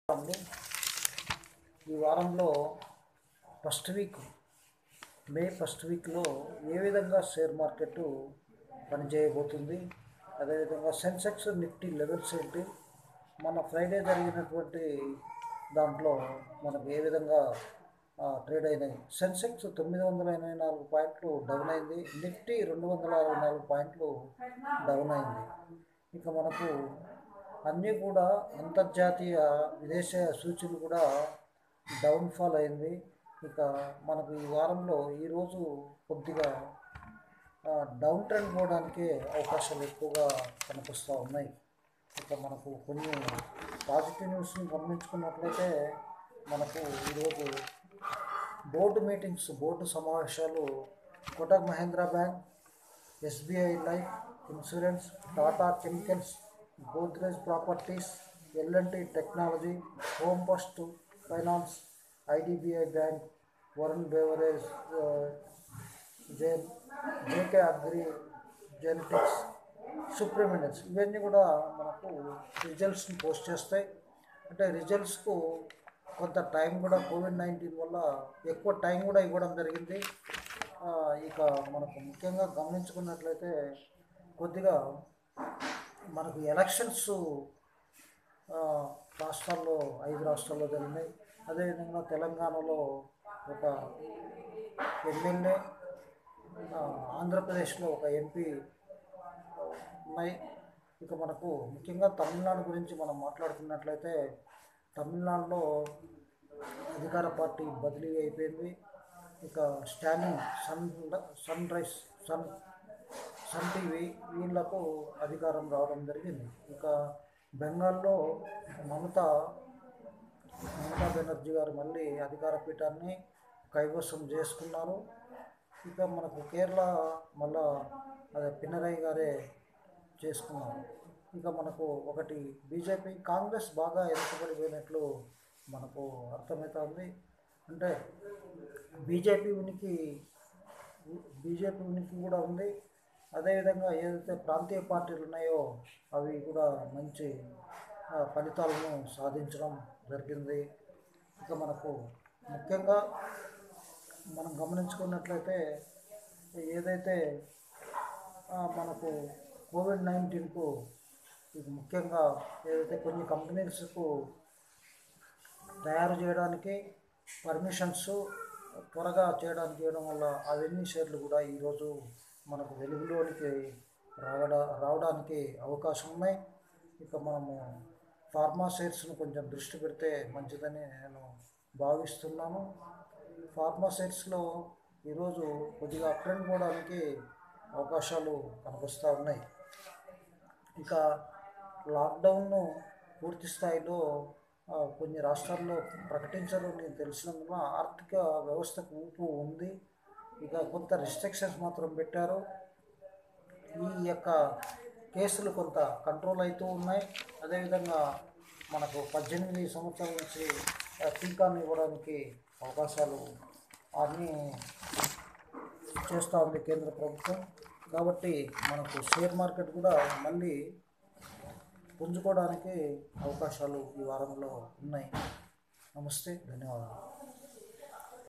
ఉంది ఈ వారంలో ఫస్ట్ వీక్ మే ఫస్ట్ వీక్లో ఏ విధంగా షేర్ మార్కెట్ పనిచేయబోతుంది అదేవిధంగా సెన్సెక్స్ నిఫ్టీ లెవెల్స్ ఏంటి మన ఫ్రైడే జరిగినటువంటి దాంట్లో మనకు ఏ విధంగా ఆ, ట్రేడ్ అయినాయి సెన్సెక్స్ తొమ్మిది వందల ఎనభై నాలుగు పాయింట్లు డౌన్ అయింది నిఫ్టీ రెండు వందల అరవై నాలుగు పాయింట్లు డౌన్ అయింది ఇక మనకు అన్నీ కూడా అంతర్జాతీయ విదేశీయ సూచీలు కూడా డౌన్ఫాల్ అయింది ఇక మనకు ఈ వారంలో ఈరోజు కొద్దిగా ఆ, డౌన్ ట్రెండ్ పోవడానికి అవకాశాలు ఎక్కువగా కనిపిస్తూ ఉన్నాయి ఇక మనకు కొన్ని పాజిటివ్ న్యూస్ని గమనించుకున్నట్లయితే మనకు ఈరోజు బోర్డు మీటింగ్స్ బోర్డు సమావేశాలు Kotak Mahindra bank SBI life insurance Tata chemicals Godrej properties LNT technology home first finance IDBI bank Varun beverage J JK agri genetics సుప్రీమినెన్స్ ఇవన్నీ కూడా మనకు రిజల్ట్స్ని పోస్ట్ చేస్తాయి అంటే రిజల్ట్స్కు కొంత టైం కూడా కోవిడ్ నైన్టీన్ వల్ల ఎక్కువ టైం కూడా ఇవ్వడం జరిగింది ఆ, ఇక మనకు ముఖ్యంగా గమనించుకున్నట్లయితే కొద్దిగా మనకు ఎలక్షన్స్ ఆ, రాష్ట్రాల్లో ఐదు రాష్ట్రాల్లో జరిగినాయి అదేవిధంగా తెలంగాణలో ఒక ఎమ్మెల్యే ఆ, ఆంధ్రప్రదేశ్లో ఒక ఎంపీ ఉన్నాయి ఇక మనకు ముఖ్యంగా తమిళనాడు గురించి మనం మాట్లాడుకున్నట్లయితే తమిళనాడులో అధికార పార్టీ బదిలీ అయిపోయింది ఇక Stalin sun sun rise sun sun TV వీళ్ళకు అధికారం రావడం జరిగింది ఇక బెంగాల్లో మమత మమతా బెనర్జీ గారు మళ్ళీ అధికార పీఠాన్ని కైవసం చేసుకున్నారు ఇక మనకు కేరళ మళ్ళా అదే పినరయ్ గారే చేసుకున్నారు ఇక మనకు ఒకటి బీజేపీ కాంగ్రెస్ బాగా ఎదుగుపడిపోయినట్లు మనకు అర్థమవుతుంది అంటే బీజేపీ ఉనికి బీజేపీ ఉనికి కూడా ఉంది అదేవిధంగా ఏదైతే ప్రాంతీయ పార్టీలు ఉన్నాయో అవి కూడా మంచి ఆ, ఫలితాలను సాధించడం జరిగింది ఇక మనకు ముఖ్యంగా మనం గమనించుకున్నట్లయితే ఏదైతే ఆ, మనకు కోవిడ్ నైన్టీన్కు ఇది ముఖ్యంగా ఏదైతే కొన్ని కంపెనీస్కు తయారు చేయడానికి పర్మిషన్స్ త్వరగా చేయడానికి చేయడం వల్ల అవన్నీ షేర్లు కూడా ఈరోజు మనకు వెలుగులోనికి రావడ రావడానికి అవకాశం ఉన్నాయి ఇక మనము ఫార్మా షేర్స్ను కొంచెం దృష్టి పెడితే మంచిదని నేను భావిస్తున్నాను ఫార్మా షేర్స్లో ఈరోజు కొద్దిగా అప్ట్రెండ్ పోవడానికి అవకాశాలు కనిపిస్తూ ఉన్నాయి ఇక లాక్డౌన్ను పూర్తి స్థాయిలో ఆ, కొన్ని రాష్ట్రాల్లో ప్రకటించడం నేను తెలిసినందున ఆర్థిక వ్యవస్థకు ఊపు ఉంది ఇక కొంత రిస్ట్రిక్షన్స్ మాత్రం పెట్టారు ఈ యొక్క కేసులు కొంత కంట్రోల్ అవుతూ ఉన్నాయి అదేవిధంగా మనకు పద్దెనిమిది సంవత్సరాల నుంచి ఆ, టీకాను ఇవ్వడానికి అవకాశాలు అన్నీ చేస్తూ ఉంది కేంద్ర ప్రభుత్వం కాబట్టి మనకు షేర్ మార్కెట్ కూడా మళ్ళీ పుంజుకోవడానికి అవకాశాలు ఈ వారంలో ఉన్నాయి నమస్తే ధన్యవాదాలు